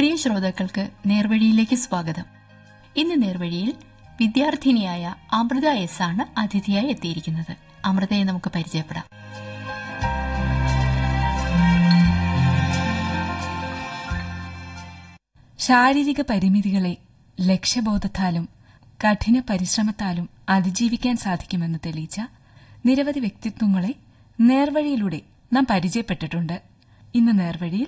പ്രിയ ശ്രോതാക്കൾക്ക് നേർവഴിയിലേക്ക് സ്വാഗതം ഇന്ന് നേർവഴിയിൽ വിദ്യാർത്ഥിനിയായ അമൃത എസ് ആണ് അതിഥിയായി എത്തിയിരിക്കുന്നത് അമൃതയെ നമുക്ക് പരിചയപ്പെടാം ശാരീരിക പരിമിതികളെ ലക്ഷ്യബോധത്താലും കഠിന പരിശ്രമത്താലും അതിജീവിക്കാൻ സാധിക്കുമെന്ന് തെളിയിച്ച നിരവധി വ്യക്തിത്വങ്ങളെ നേർവഴിയിലൂടെ നാം പരിചയപ്പെട്ടിട്ടുണ്ട് ഇന്ന് നേർവഴിയിൽ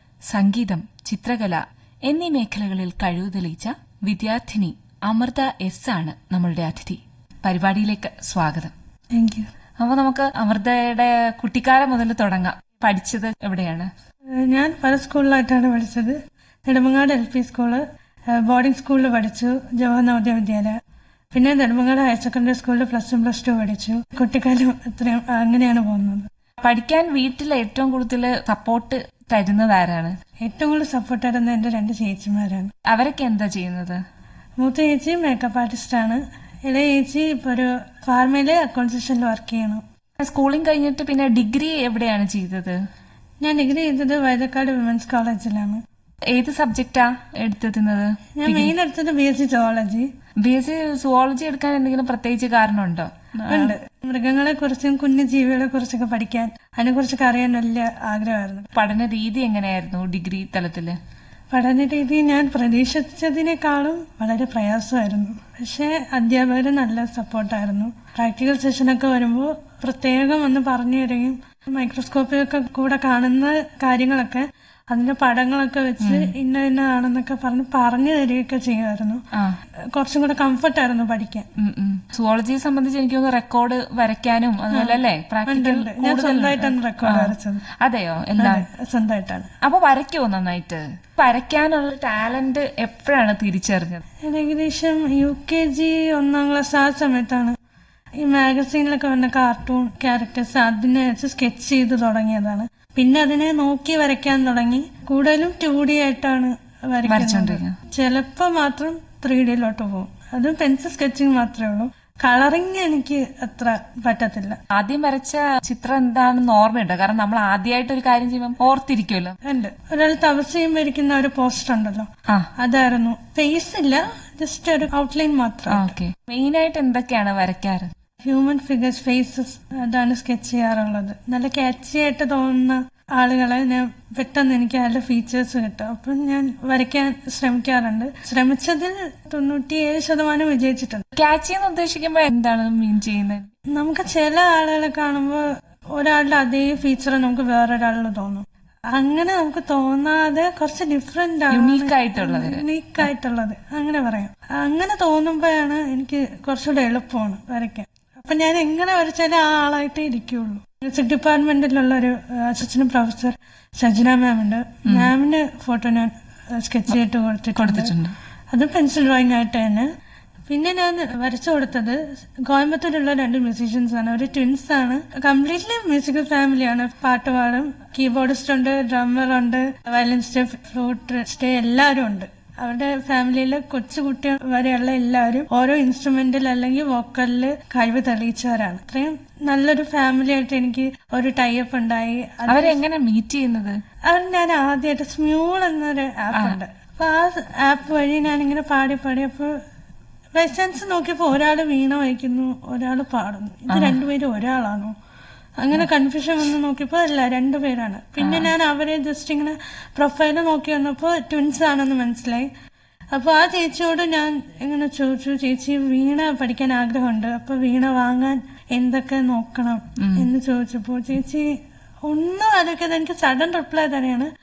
സംഗീതം ചിത്രകല എന്നീ മേഖലകളിൽ കഴിവ് തെളിയിച്ച വിദ്യാർത്ഥിനി അമൃത എസ് ആണ് നമ്മളുടെ അതിഥി പരിപാടിയിലേക്ക് സ്വാഗതം താങ്ക് യു അപ്പൊ നമുക്ക് അമൃതയുടെ കുട്ടിക്കാലം മുതൽ തുടങ്ങാം പഠിച്ചത് എവിടെയാണ് ഞാൻ പല സ്കൂളിലായിട്ടാണ് പഠിച്ചത് Nedumangad L P school boarding സ്കൂളിൽ പഠിച്ചു ജവഹർ നവോദയ വിദ്യാലയ പിന്നെ നെടുമങ്ങാട് ഹയർ സെക്കൻഡറി സ്കൂളിൽ പ്ലസ് വൺ പ്ലസ് ടു പഠിച്ചു കുട്ടിക്കാലം അത്രയും അങ്ങനെയാണ് പോകുന്നത് പഠിക്കാൻ വീട്ടിൽ ഏറ്റവും കൂടുതൽ സപ്പോർട്ട് തരുന്നത് ആരാണ് ഏറ്റവും കൂടുതൽ സപ്പോർട്ട് ആയിരുന്നത് എന്റെ രണ്ട് ചേച്ചിമാരാണ് അവരൊക്കെ എന്താ ചെയ്യുന്നത് മൂത്ത ചേച്ചി മേക്കപ്പ് ആർട്ടിസ്റ്റ് ആണ് ഇളയ ചേച്ചി ഇപ്പൊ ഒരു ഫാർമയില് അക്കൗണ്ട് സെക്ഷനിൽ വർക്ക് ചെയ്യണം സ്കൂളിംഗ് കഴിഞ്ഞിട്ട് പിന്നെ ഡിഗ്രി എവിടെയാണ് ചെയ്തത് ഞാൻ ഡിഗ്രി ചെയ്തത് വൈതക്കാട് വിമൻസ് കോളേജിലാണ് ഏത് സബ്ജക്റ്റാ എടുത്തിരുന്നത് ഞാൻ മെയിൻ എടുത്തത് B S C zoology B S C zoology എടുക്കാൻ എന്തെങ്കിലും പ്രത്യേകിച്ച് കാരണമുണ്ടോ ഉണ്ട് മൃഗങ്ങളെ കുറിച്ചും കുഞ്ഞു ജീവികളെ കുറിച്ചൊക്കെ പഠിക്കാൻ അതിനെ കുറിച്ചൊക്കെ അറിയാൻ വലിയ ആഗ്രഹമായിരുന്നു പഠന രീതി എങ്ങനെയായിരുന്നു ഡിഗ്രി തലത്തില് പഠന രീതി ഞാൻ പ്രതീക്ഷിച്ചതിനേക്കാളും വളരെ പ്രയാസമായിരുന്നു പക്ഷെ അധ്യാപകർ നല്ല സപ്പോർട്ടായിരുന്നു പ്രാക്ടിക്കൽ സെഷനൊക്കെ വരുമ്പോൾ പ്രത്യേകം ഒന്ന് പറഞ്ഞു തരികയും മൈക്രോസ്കോപ്പിലൊക്കെ കൂടെ കാണുന്ന കാര്യങ്ങളൊക്കെ അതിന്റെ പടങ്ങളൊക്കെ വെച്ച് ഇന്ന ഇന്നതാണെന്നൊക്കെ പറഞ്ഞ് പറഞ്ഞു തരികയൊക്കെ ചെയ്യുമായിരുന്നു ആ കുറച്ചും കൂടെ കംഫർട്ടായിരുന്നു പഠിക്കാൻ സുവോളജിയെ സംബന്ധിച്ച് എനിക്ക് തോന്നുന്നു റെക്കോർഡ് വരയ്ക്കാനും അതുപോലെ അല്ലേ പ്രാക്ടിക്കൽ ഉണ്ട്. ഞാൻ സ്വന്തമായിട്ടാണ് റെക്കോർഡ് വരച്ചത് അതെയോ എല്ലാം സ്വന്തമായിട്ടാണ് അപ്പൊ വരയ്ക്കുമോ നന്നായിട്ട് വരയ്ക്കാനുള്ള ടാലന്റ് എപ്പോഴാണ് തിരിച്ചറിഞ്ഞത് ഞാൻ ഏകദേശം യു കെ ജി ഒന്നാം ക്ലാസ് ആ സമയത്താണ് ഈ മാഗസീനിലൊക്കെ വന്ന കാർട്ടൂൺ ക്യാരക്ടേഴ്സ് അതിനെ വെച്ച് സ്കെച്ച് ചെയ്ത് തുടങ്ങിയതാണ് പിന്നെ അതിനെ നോക്കി വരയ്ക്കാൻ തുടങ്ങി കൂടുതലും ടു ഡി ആയിട്ടാണ് വരയ്ക്കുന്നത് വരച്ചോണ്ടിരിക്കുന്നത്. ചിലപ്പോ മാത്രം ത്രീ ഡിയിലോട്ട് പോകും അത് പെൻസിൽ സ്കെച്ചിങ് മാത്രമേ ഉള്ളൂ കളറിങ് എനിക്ക് അത്ര പറ്റത്തില്ല ആദ്യം വരച്ച ചിത്രം എന്താണെന്ന് ഓർമ്മയുണ്ടോ കാരണം നമ്മൾ ആദ്യമായിട്ട് ഒരു കാര്യം ചെയ്യുമ്പോൾ ഓർത്തിരിക്കുമല്ലോ ഉണ്ട് ഒരാൾ തപസ് ചെയ്യുമ്പോൾ ഇരിക്കുന്ന ഒരു പോസ്റ്റർ ഉണ്ടല്ലോ ആ അതായിരുന്നു ഫേസ് ഇല്ല ജസ്റ്റ് ഒരു ഔട്ട്ലൈൻ മാത്രം ഓക്കെ മെയിൻ ആയിട്ട് എന്തൊക്കെയാണ് വരയ്ക്കാറ് ഹ്യൂമൻ ഫിഗേഴ്സ് ഫേസസ് അതാണ് സ്കെച്ച് ചെയ്യാറുള്ളത് നല്ല catchy ആയിട്ട് തോന്നുന്ന ആളുകളെ ഞാൻ പെട്ടെന്ന് എനിക്ക് നല്ല ഫീച്ചേഴ്സ് കിട്ടും അപ്പം ഞാൻ വരയ്ക്കാൻ ശ്രമിക്കാറുണ്ട് ശ്രമിച്ചതിൽ തൊണ്ണൂറ്റിയേഴ് ശതമാനം വിജയിച്ചിട്ടുണ്ട് ക്യാച്ച് എന്ന് ഉദ്ദേശിക്കുമ്പോൾ എന്താണ് മീൻ ചെയ്യുന്നത് നമുക്ക് ചില ആളുകളെ കാണുമ്പോൾ ഒരാളുടെ അതേ ഫീച്ചർ നമുക്ക് വേറൊരാളിൽ തോന്നും അങ്ങനെ നമുക്ക് തോന്നാതെ കുറച്ച് ഡിഫറെന്റ് ആണ് Unique ആയിട്ടുള്ളത്. യുണീക്ക് ആയിട്ടുള്ളത് അങ്ങനെ പറയാം അങ്ങനെ തോന്നുമ്പോഴാണ് എനിക്ക് കുറച്ചുകൂടെ എളുപ്പമാണ് വരയ്ക്കാൻ അപ്പൊ ഞാൻ എങ്ങനെ വരച്ചാലും ആ ആളായിട്ടേ ഇരിക്കുള്ളൂ മ്യൂസിക് ഡിപ്പാർട്ട്മെന്റിലുള്ള ഒരു അസിസ്റ്റന്റ് പ്രൊഫസർ സജന മാം ഉണ്ട് മാമിന് ഫോട്ടോ ഞാൻ സ്കെച്ച് ചെയ്തിട്ട് കൊടുത്തിട്ടുണ്ട് കൊടുത്തിട്ടുണ്ട് അത് പെൻസിൽ ഡ്രോയിങ് ആയിട്ട് തന്നെ പിന്നെ ഞാൻ വരച്ചു കൊടുത്തത് കോയമ്പത്തൂരുള്ള രണ്ട് മ്യൂസീഷ്യൻസ് ആണ് ഒരു ട്വിൻസ് ആണ് കംപ്ലീറ്റ്ലി മ്യൂസിക്കൽ ഫാമിലിയാണ് പാട്ട് പാടും കീബോർഡിസ്റ്റ് ഉണ്ട് ഡ്രമ്മർ ഉണ്ട് വയലിനിസ്റ്റ് ഫ്ലൂട്ട് സ്റ്റേ എല്ലാവരും ഉണ്ട് അവരുടെ ഫാമിലിയിലെ കൊച്ചുകുട്ടികൾ വരെയുള്ള എല്ലാവരും ഓരോ ഇൻസ്ട്രുമെന്റിൽ അല്ലെങ്കിൽ വോക്കലില് കഴിവ് തെളിയിച്ചവരാണ് അത്രയും നല്ലൊരു ഫാമിലി ആയിട്ട് എനിക്ക് ഒരു ടൈപ്പ് ഉണ്ടായി അത് അവരെങ്ങനെ മീറ്റ് ചെയ്യുന്നത് അത് ഞാൻ ആദ്യമായിട്ട് സ്മ്യൂൾ എന്നൊരു ആപ്പ് ഉണ്ട് അപ്പൊ ആ ആപ്പ് വഴി ഞാനിങ്ങനെ പാടി പാടി അപ്പൊ ബൈ ചാൻസ് നോക്കിയപ്പോ ഒരാള് വീണ വായിക്കുന്നു ഒരാള് പാടുന്നു ഇത് രണ്ടുപേരും ഒരാളാണോ അങ്ങനെ കൺഫ്യൂഷൻ വന്ന് നോക്കിയപ്പോ അല്ല രണ്ടുപേരാണ് പിന്നെ ഞാൻ അവരെ ജസ്റ്റ് ഇങ്ങനെ പ്രൊഫൈല് നോക്കി വന്നപ്പോ ട്വിൻസ് ആണെന്ന് മനസ്സിലായി അപ്പൊ ആ ചേച്ചിയോട് ഞാൻ ഇങ്ങനെ ചോദിച്ചു ചേച്ചി വീണ പഠിക്കാൻ ആഗ്രഹമുണ്ട് അപ്പൊ വീണ വാങ്ങാൻ എന്തൊക്കെ നോക്കണം എന്ന് ചോദിച്ചപ്പോ ചേച്ചി ഒന്നും ആലോചിക്കാതെ എനിക്ക് സഡൻ റിപ്ലൈ തന്നെയാണ്